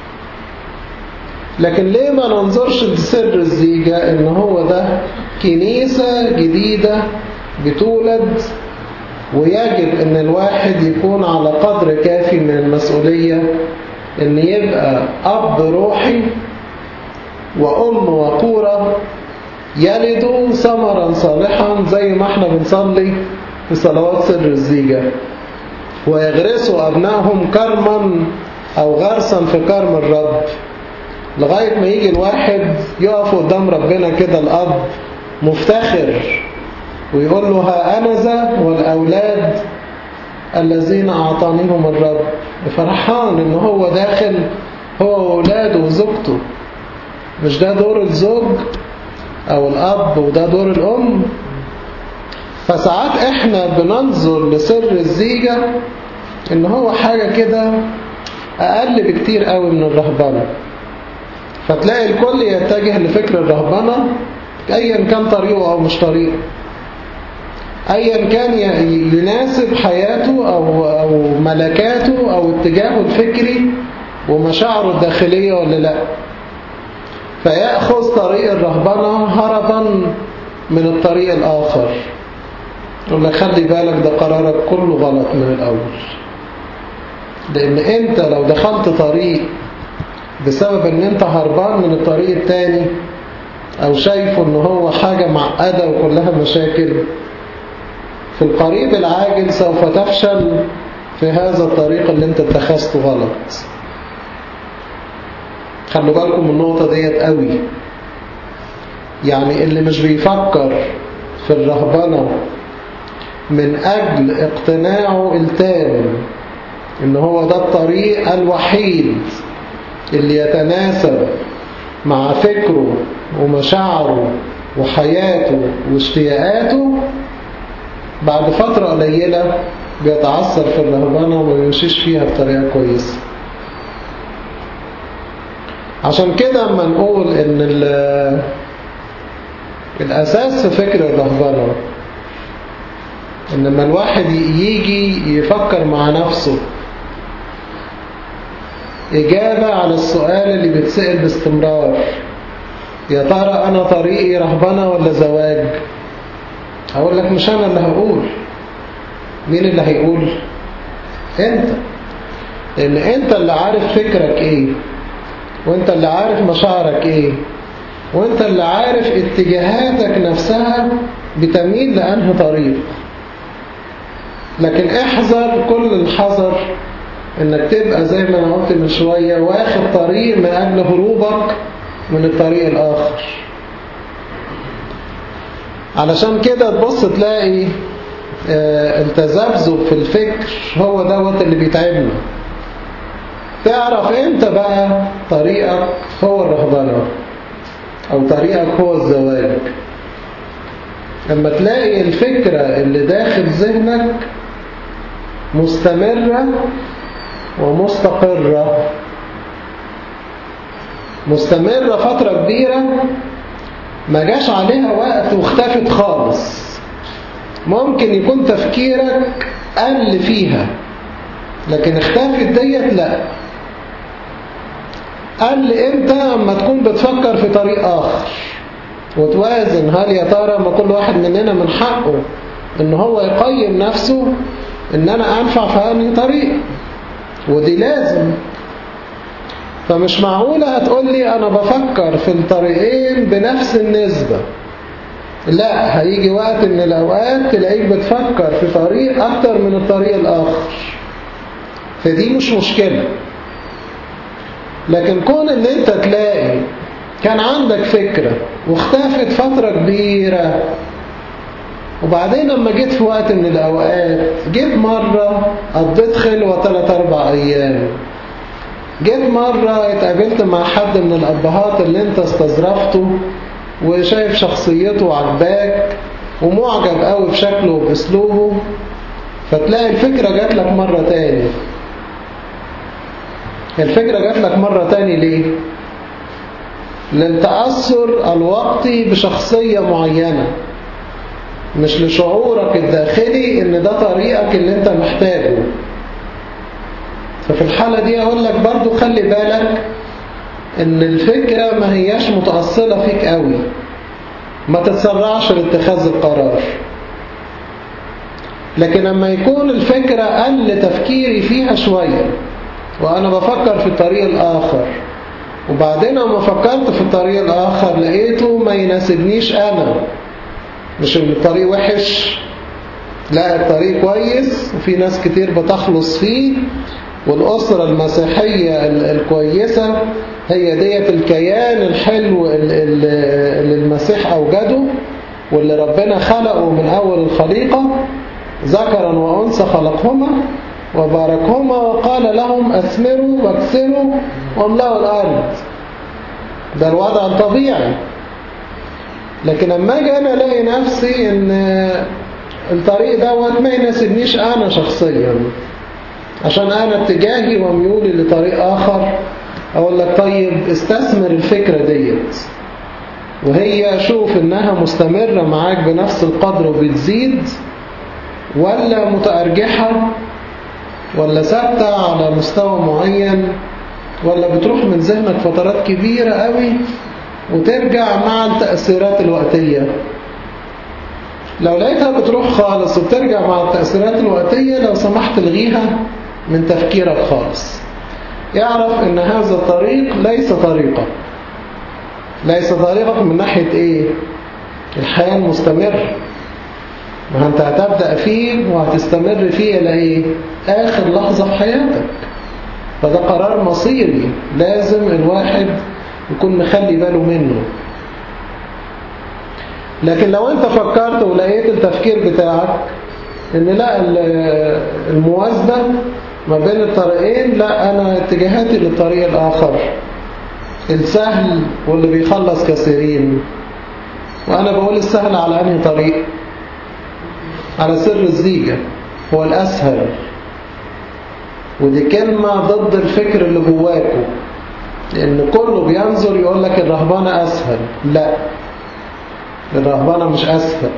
لكن ليه ما ننظرش لسر الزيجة ان هو ده كنيسة جديدة بتولد ويجب ان الواحد يكون على قدر كافي من المسؤولية ان يبقى اب روحي وأم وقورة يلدوا ثمرا صالحا زي ما احنا بنصلي في صلوات سر الزيجة ويغرسوا أبنائهم كرما أو غرسا في كرم الرب لغاية ما يجي الواحد يقف قدام ربنا كده الأب مفتخر ويقول له ها أنا ذا والأولاد الذين أعطانيهم الرب فرحان إن هو داخل هو وأولاده وزوجته مش ده دور الزوج او الاب وده دور الام فساعات احنا بننظر لسر الزيجة ان هو حاجة كده اقل بكتير قوي من الرهبنة فتلاقي الكل يتجه لفكر الرهبنة ايا كان طريقه او مش طريقه ايا كان يناسب حياته او, أو ملكاته او اتجاهه الفكري ومشاعره الداخلية ولا لا فيأخذ طريق الرهبنة هربا من الطريق الآخر يقول لك خلي بالك ده قرارك كله غلط من الأول لأن أنت لو دخلت طريق بسبب أن أنت هربان من الطريق التاني أو شايفه أنه هو حاجة معقدة وكلها مشاكل في القريب العاجل سوف تفشل في هذا الطريق اللي أنت اتخذته غلط خلوا بالكم من النقطة ديت قوي يعني اللي مش بيفكر في الرهبنة من أجل اقتناعه التام إن هو ده الطريق الوحيد اللي يتناسب مع فكره ومشاعره وحياته واشتياقاته بعد فترة قليلة بيتعثر في الرهبنة وما يمشيش فيها بطريقة كويسة عشان كده اما نقول ان الأساس في فكر الرهبنة إن لما الواحد يجي يفكر مع نفسه إجابة على السؤال اللي بيتسأل باستمرار يا ترى أنا طريقي رهبنة ولا زواج هقول لك مش أنا اللي هقول مين اللي هيقول أنت لأن أنت اللي عارف فكرك إيه وأنت اللي عارف مشاعرك إيه وأنت اللي عارف اتجاهاتك نفسها بتميل لأنه طريق لكن احذر كل الحذر انك تبقى زي ما انا قلت من شوية واخد طريق من اجل هروبك من الطريق الاخر علشان كده تبص تلاقي اه التذبذب في الفكر هو دوت اللي بيتعبنا تعرف انت بقى طريقك هو الرهبنة او طريقك هو الزواج لما تلاقي الفكرة اللي داخل ذهنك مستمرة ومستقرة مستمرة فترة كبيرة ما جاش عليها وقت واختفت خالص ممكن يكون تفكيرك قل فيها لكن اختفت ديت لا قل امتى اما تكون بتفكر في طريق اخر وتوازن هل يا ترى ما كل واحد مننا من حقه ان هو يقيم نفسه ان انا انفع في انهي طريق ودي لازم فمش معقولة هتقول لي انا بفكر في الطريقين بنفس النسبة لا هيجي وقت من الاوقات تلاقيك بتفكر في طريق اكتر من الطريق الاخر فدي مش مشكلة لكن كون ان انت تلاقي كان عندك فكرة واختفت فترة كبيرة وبعدين لما جيت في وقت من الأوقات جيت مرة قضيت خلوة ثلاث أربع أيام جيت مرة اتقابلت مع حد من الأبهات اللي انت استظرفته وشايف شخصيته عجباك ومعجب قوي بشكله وباسلوبه فتلاقي الفكرة جات لك مرة تاني الفكرة جات لك مرة تاني ليه؟ للتأثر الوقتي بشخصية معينة مش لشعورك الداخلي ان ده طريقك اللي انت محتاجه ففي الحالة دي اقول لك برضو خلي بالك ان الفكرة ما هياش متأصلة فيك قوي ما تتسرعش لاتخاذ القرار لكن لما يكون الفكرة قل تفكيري فيها شوية وأنا بفكر في الطريق الآخر وبعدين لما فكرت في الطريق الآخر لقيته ما يناسبنيش أنا مش ان الطريق وحش لا الطريق كويس وفي ناس كتير بتخلص فيه والأسرة المسيحية الكويسة هي ديت الكيان الحلو اللي المسيح أوجده واللي ربنا خلقه من أول الخليقة ذكرا وأنثى خلقهما وباركهما وقال لهم أثمروا واكسروا واملأوا الأرض ده الوضع الطبيعي لكن لما اجي انا الاقي نفسي ان الطريق دوت ما يناسبنيش انا شخصيا عشان انا اتجاهي وميولي لطريق اخر اقول لك طيب استثمر الفكرة ديت وهي شوف انها مستمرة معاك بنفس القدر وبتزيد ولا متأرجحة ولا ثابتة على مستوى معين ولا بتروح من ذهنك فترات كبيرة قوي وترجع مع التأثيرات الوقتية لو لقيتها بتروح خالص وبترجع مع التأثيرات الوقتية لو سمحت الغيها من تفكيرك خالص يعرف ان هذا الطريق ليس طريقك ليس طريقك من ناحية ايه الحياة المستمرة ما انت هتبدأ فيه وهتستمر فيه الى ايه اخر لحظة في حياتك فده قرار مصيري لازم الواحد يكون مخلي باله منه لكن لو انت فكرت ولقيت التفكير بتاعك ان لا الموازنة ما بين الطريقين لا أنا اتجاهاتي للطريق الآخر السهل واللي بيخلص كثيرين وأنا بقول السهل على أنهي طريق على سر الزيجة هو الأسهل ودي كلمة ضد الفكر اللي جواكم لأن كله بينظر يقول لك الرهبانة أسهل لا الرهبانة مش أسهل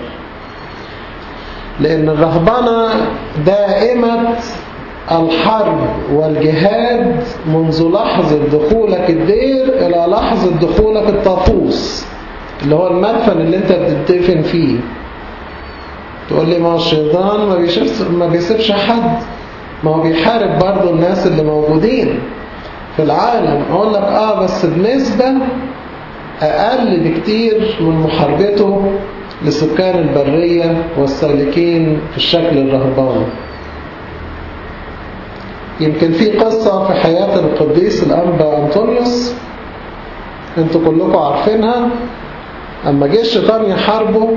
لأن الرهبنة دائمة الحرب والجهاد منذ لحظة دخولك الدير إلى لحظة دخولك الطاطوس اللي هو المدفن اللي انت بتدفن فيه تقول لي ما هو الشيطان ما بيسيبش ما بيسيبش حد ما هو بيحارب برضه الناس اللي موجودين في العالم اقول لك اه بس بنسبة اقل بكتير من محاربته لسكان البرية والسالكين في الشكل الرهباني يمكن في قصة في حياة القديس الأنبا أنطونيوس انتوا كلكم عارفينها أما جه الشيطان يحاربه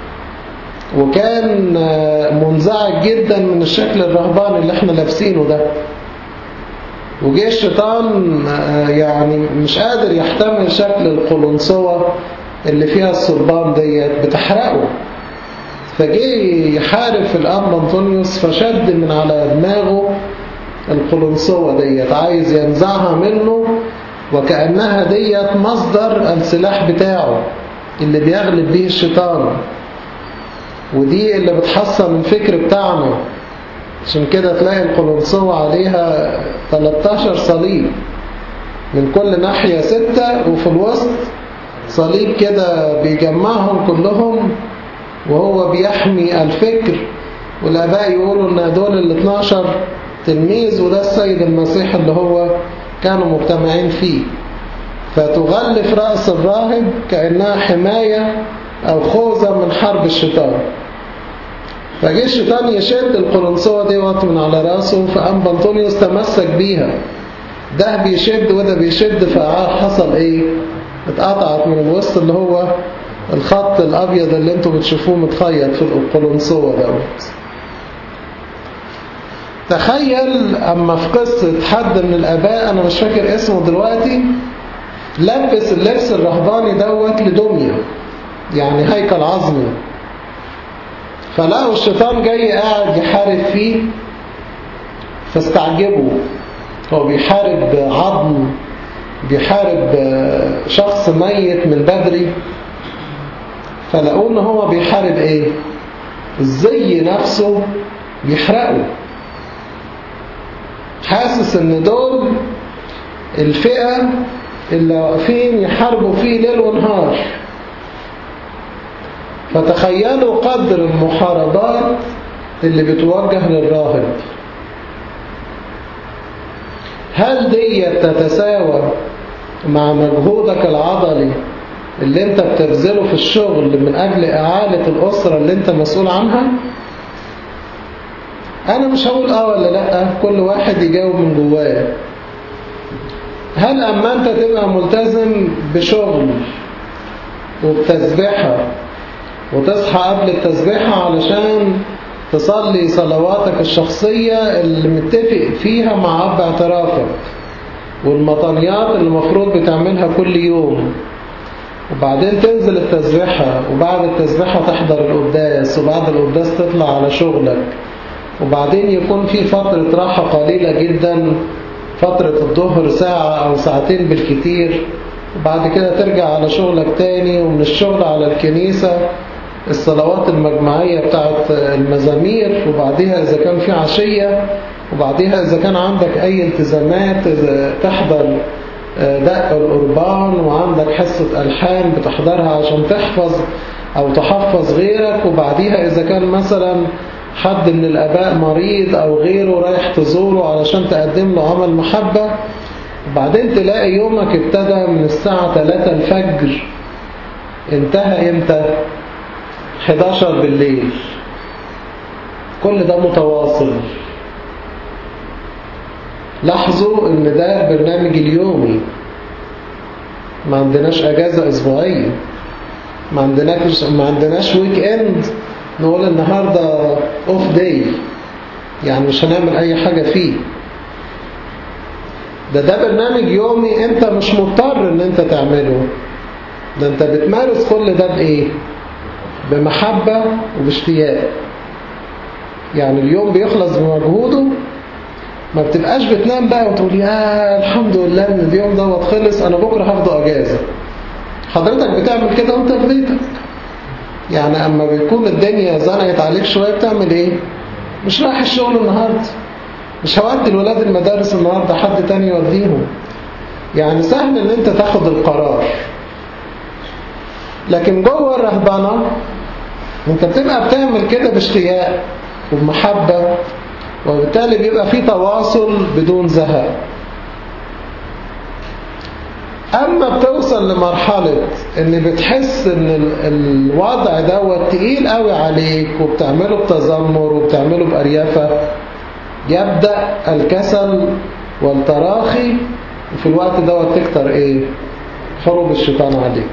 وكان منزعج جدا من الشكل الرهباني اللي احنا لابسينه ده وجه الشيطان يعني مش قادر يحتمل شكل القلنسوة اللي فيها الصلبان ديت بتحرقه فجه يحارب في الأنبا أنطونيوس فشد من على دماغه القلنسوة ديت عايز ينزعها منه وكأنها ديت مصدر السلاح بتاعه اللي بيغلب به الشيطان ودي اللي بتحصل الفكر بتاعنا عشان كده تلاقي القلنسوة عليها 13 صليب من كل ناحية ستة وفي الوسط صليب كده بيجمعهم كلهم وهو بيحمي الفكر والآباء يقولوا ان دول ال 12 تلميذ وده السيد المسيح اللي هو كانوا مجتمعين فيه فتغلف رأس الراهب كأنها حماية أو خوذة من حرب الشيطان فجه الشيطان يشد القلنسوة دي وقت من على راسه فقام بنطونيوس تمسك بيها ده بيشد وده بيشد فحصل ايه اتقطعت من الوسط اللي هو الخط الأبيض اللي انتم بتشوفوه متخيط في القلنسوة دوت تخيل أما في قصة حد من الآباء أنا مش فاكر اسمه دلوقتي لبس اللبس الرهباني دوت لدمية يعني هيكل عظمي فلقوا الشيطان جاي قاعد يحارب فيه فاستعجبوا هو بيحارب عظم بيحارب شخص ميت من بدري فلقوا ان هو بيحارب ايه الزي نفسه بيحرقه حاسس ان دول الفئة اللي واقفين يحاربوا فيه ليل ونهار فتخيلوا قدر المحاربات اللي بتوجه للراهب هل دي تتساوى مع مجهودك العضلي اللي انت بتبذله في الشغل من اجل اعالة الاسرة اللي انت مسؤول عنها انا مش هقول اه ولا لا كل واحد يجاوب من جواه هل اما انت تبقى ملتزم بشغل وبتسبيحة وتصحى قبل التسبيحة علشان تصلي صلواتك الشخصية اللي متفق فيها مع أب اعترافك والمطنيات اللي المفروض بتعملها كل يوم وبعدين تنزل التسبيحة وبعد التسبيحة تحضر القداس وبعد القداس تطلع على شغلك وبعدين يكون في فترة راحة قليلة جدا فترة الظهر ساعة أو ساعتين بالكتير وبعد كده ترجع على شغلك تاني ومن الشغل على الكنيسة الصلوات المجمعية بتاعت المزامير وبعدها إذا كان في عشية وبعدها إذا كان عندك أي التزامات تحضر دق القربان وعندك حصة ألحان بتحضرها عشان تحفظ أو تحفظ غيرك وبعديها إذا كان مثلا حد من الآباء مريض أو غيره رايح تزوره علشان تقدم له عمل محبة وبعدين تلاقي يومك ابتدى من الساعة 3 الفجر انتهى امتى 11 بالليل كل ده متواصل لاحظوا ان ده البرنامج اليومي ما عندناش اجازة اسبوعية ما عندناش ما عندناش ويك اند نقول النهاردة اوف داي يعني مش هنعمل اي حاجة فيه ده ده برنامج يومي انت مش مضطر ان انت تعمله ده انت بتمارس كل ده بايه بمحبة وباشتياق يعني اليوم بيخلص بمجهوده ما بتبقاش بتنام بقى وتقول يا الحمد لله ان اليوم دوت خلص انا بكره هاخده اجازه حضرتك بتعمل كده وانت في بيتك يعني اما بيكون الدنيا زنقت عليك شويه بتعمل ايه مش رايح الشغل النهارده مش هودي الولاد المدارس النهارده حد تاني يوديهم يعني سهل ان انت تاخد القرار لكن جوه الرهبنه انت بتبقى بتعمل كده باشتياق وبمحبه وبالتالي بيبقى في تواصل بدون زهق أما بتوصل لمرحلة إن بتحس إن الوضع دوت تقيل قوي عليك وبتعمله بتذمر وبتعمله بأريافة يبدأ الكسل والتراخي وفي الوقت دوت تكتر إيه؟ حروب الشيطان عليك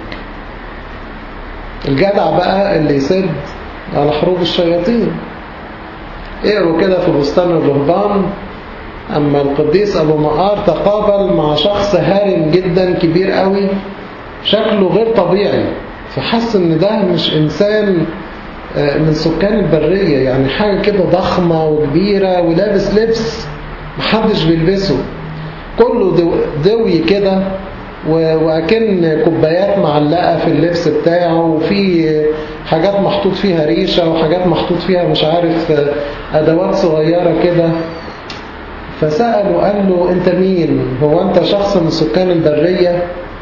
الجدع بقى اللي يسد على حروب الشياطين اقروا كده في بستان الرهبان أما القديس أبو مقار تقابل مع شخص هارم جدا كبير قوي شكله غير طبيعي فحس ان ده مش إنسان من سكان البرية يعني حاجة كده ضخمة وكبيرة ولابس لبس محدش بيلبسه كله دو دوي كده وأكن كوبايات معلقة في اللبس بتاعه وفي حاجات محطوط فيها ريشة وحاجات محطوط فيها مش عارف أدوات صغيرة كده فسأله قال له أنت مين هو أنت شخص من سكان البرية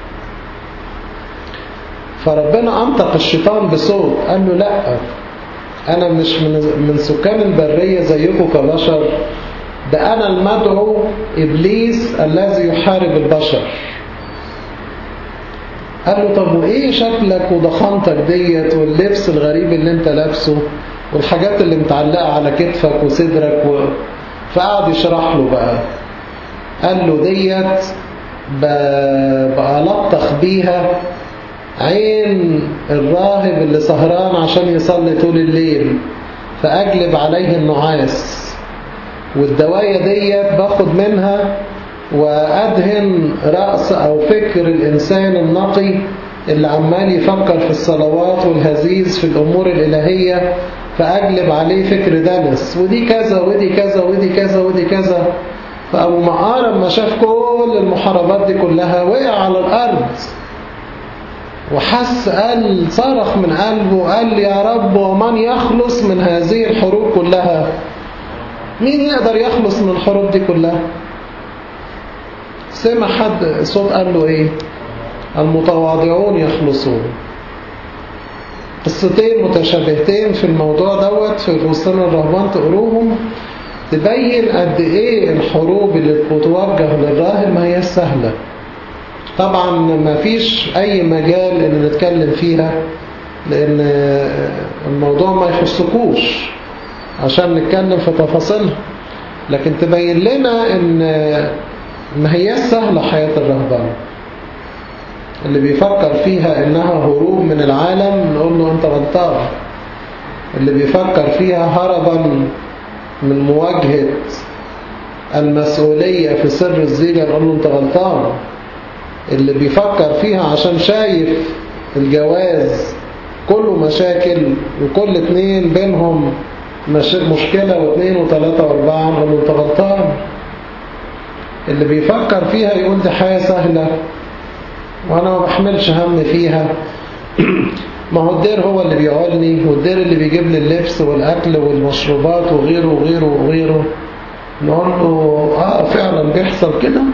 فربنا أنطق الشيطان بصوت قال له لا أنا مش من, من سكان البرية زيكم كبشر ده أنا المدعو إبليس الذي يحارب البشر قال له طب وإيه شكلك وضخامتك ديت واللبس الغريب اللي انت لابسه والحاجات اللي متعلقة على كتفك وصدرك و... فقعد يشرح له بقى قال له ديت بألطخ بيها عين الراهب اللي سهران عشان يصلي طول الليل فأجلب عليه النعاس والدواية ديت باخد منها وأدهن رأس أو فكر الإنسان النقي اللي عمال يفكر في الصلوات والهزيز في الأمور الإلهية فأجلب عليه فكر دنس ودي كذا ودي كذا ودي كذا ودي كذا فأبو معار لما شاف كل المحاربات دي كلها وقع على الأرض وحس قال صرخ من قلبه قال يا رب ومن يخلص من هذه الحروب كلها مين يقدر يخلص من الحروب دي كلها سمع حد صوت قال له ايه المتواضعون يخلصون قصتين متشابهتين في الموضوع دوت في فستان الرهبان تقروهم تبين قد ايه الحروب اللي بتوجه للراهب ما هي سهلة طبعا ما فيش اي مجال ان نتكلم فيها لان الموضوع ما يخصكوش عشان نتكلم في تفاصيلها لكن تبين لنا ان ما هي سهلة حياة الرهبان اللي بيفكر فيها انها هروب من العالم نقول له انت غلطان اللي بيفكر فيها هربا من مواجهة المسؤولية في سر الزيجة نقول له انت غلطان اللي بيفكر فيها عشان شايف الجواز كله مشاكل وكل اتنين بينهم مشكلة واثنين وثلاثة واربعة نقول له انت غلطان اللي بيفكر فيها يقول دي حياة سهلة وانا ما بحملش هم فيها ما هو الدير هو اللي بيعولني والدير اللي بيجيب لي اللبس والاكل والمشروبات وغيره وغيره وغيره نقول له اه فعلا بيحصل كده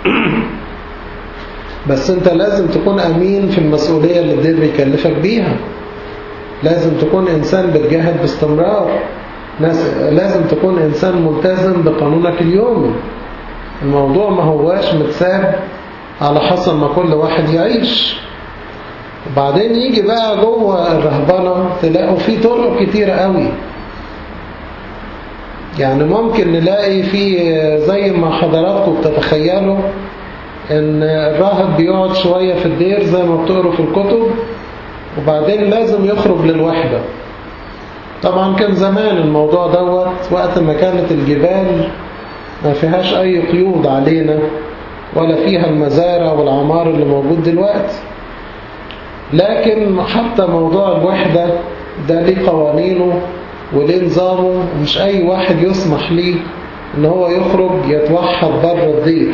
بس انت لازم تكون امين في المسؤولية اللي الدير بيكلفك بيها لازم تكون انسان بتجاهد باستمرار لازم تكون انسان ملتزم بقانونك اليومي الموضوع ما هواش متساب على حسب ما كل واحد يعيش وبعدين يجي بقى جوه الرهبنة تلاقوا في طرق كتيرة قوي يعني ممكن نلاقي في زي ما حضراتكم بتتخيلوا ان الراهب بيقعد شوية في الدير زي ما بتقروا في الكتب وبعدين لازم يخرج للوحدة طبعا كان زمان الموضوع دوت وقت ما كانت الجبال ما فيهاش اي قيود علينا ولا فيها المزارع والعمار اللي موجود دلوقتي لكن حتى موضوع الوحدة ده ليه قوانينه وليه نظامه ومش أي واحد يسمح ليه إن هو يخرج يتوحد بره الدير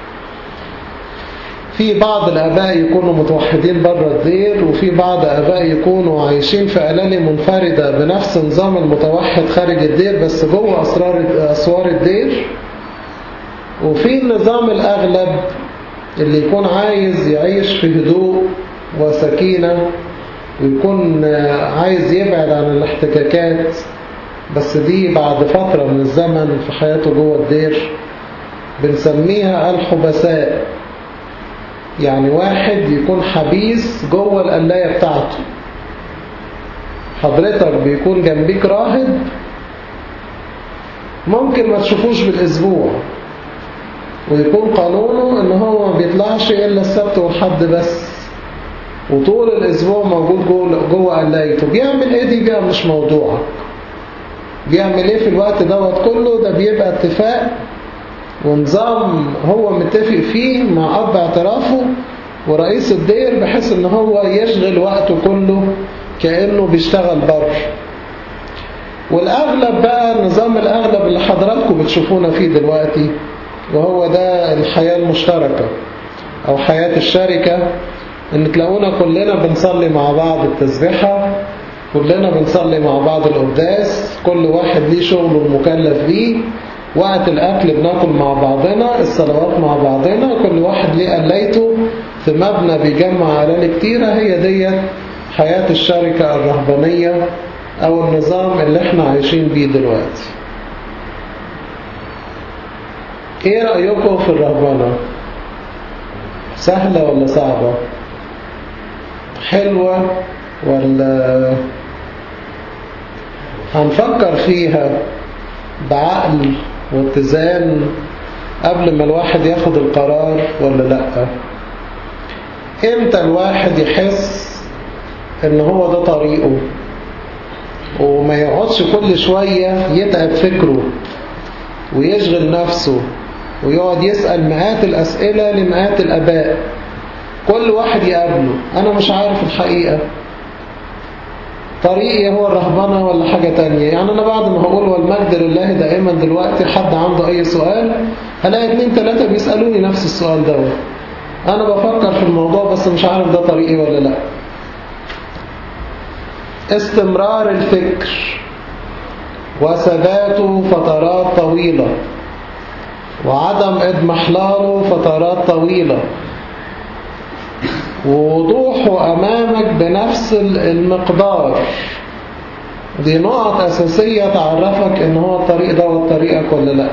في بعض الآباء يكونوا متوحدين بره الدير وفي بعض الآباء يكونوا عايشين في ألالي منفردة بنفس نظام المتوحد خارج الدير بس جوه أسرار أسوار الدير وفي النظام الأغلب اللي يكون عايز يعيش في هدوء وسكينة ويكون عايز يبعد عن الاحتكاكات بس دي بعد فترة من الزمن في حياته جوه الدير بنسميها الحبساء يعني واحد يكون حبيس جوه القلاية بتاعته حضرتك بيكون جنبيك راهب ممكن ما تشوفوش بالأسبوع ويكون قانونه ان هو ما بيطلعش الا السبت والحد بس وطول الاسبوع موجود جوه جوه قلايته بيعمل ايه دي بقى مش موضوعك بيعمل ايه في الوقت دوت كله ده بيبقى اتفاق ونظام هو متفق فيه مع اب اعترافه ورئيس الدير بحيث ان هو يشغل وقته كله كأنه بيشتغل بره والاغلب بقى النظام الاغلب اللي حضراتكم بتشوفونا فيه دلوقتي وهو ده الحياة المشتركة أو حياة الشركة إن تلاقونا كلنا بنصلي مع بعض التسبيحة كلنا بنصلي مع بعض القداس كل واحد ليه شغله المكلف بيه وقت الأكل بناكل مع بعضنا الصلوات مع بعضنا كل واحد ليه قليته في مبنى بيجمع علالي كتيرة هي ديت حياة الشركة الرهبانية أو النظام اللي احنا عايشين بيه دلوقتي ايه رأيكم في الرهبنة سهلة ولا صعبة حلوة ولا هنفكر فيها بعقل واتزان قبل ما الواحد ياخد القرار ولا لا امتى الواحد يحس ان هو ده طريقه وما يقعدش كل شوية يتعب فكره ويشغل نفسه ويقعد يسأل مئات الأسئلة لمئات الأباء كل واحد يقابله أنا مش عارف الحقيقة طريقي هو الرهبنة ولا حاجة تانية يعني أنا بعد ما هقول والمجد لله دائما دلوقتي حد عنده أي سؤال هلاقي اتنين تلاتة بيسألوني نفس السؤال دوت أنا بفكر في الموضوع بس مش عارف ده طريقي ولا لا استمرار الفكر وثباته فترات طويلة وعدم اضمحلاله فترات طويلة ووضوحه أمامك بنفس المقدار دي نقط أساسية تعرفك إن هو الطريق ده والطريقك ولا لا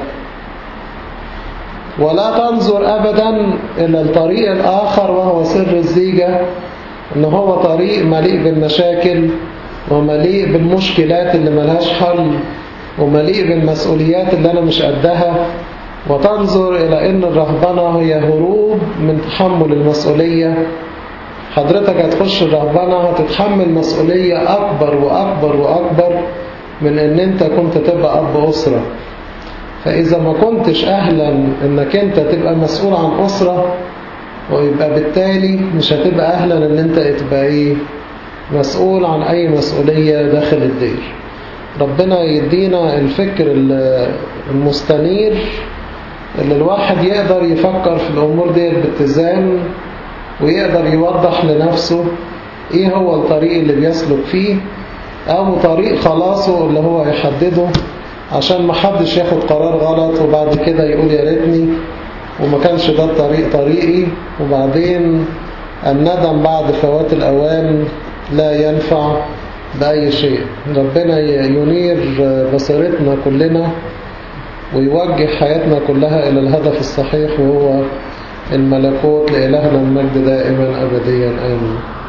ولا تنظر أبدا إلى الطريق الآخر وهو سر الزيجة إن هو طريق مليء بالمشاكل ومليء بالمشكلات اللي ملهاش حل ومليء بالمسؤوليات اللي أنا مش قدها وتنظر إلى أن الرهبنة هي هروب من تحمل المسؤولية حضرتك هتخش الرهبنة هتتحمل مسؤولية أكبر وأكبر وأكبر من أن أنت كنت تبقى أب أسرة فإذا ما كنتش أهلا أنك أنت تبقى مسؤول عن أسرة ويبقى بالتالي مش هتبقى أهلا أن أنت تبقى إيه مسؤول عن أي مسؤولية داخل الدير ربنا يدينا الفكر المستنير اللي الواحد يقدر يفكر في الأمور ديت باتزان ويقدر يوضح لنفسه ايه هو الطريق اللي بيسلك فيه او طريق خلاصه اللي هو يحدده عشان ما حدش ياخد قرار غلط وبعد كده يقول يا ريتني وما كانش ده الطريق طريقي وبعدين الندم بعد فوات الأوان لا ينفع بأي شيء ربنا ينير بصيرتنا كلنا ويوجه حياتنا كلها إلى الهدف الصحيح وهو الملكوت لإلهنا المجد دائما أبديا آمين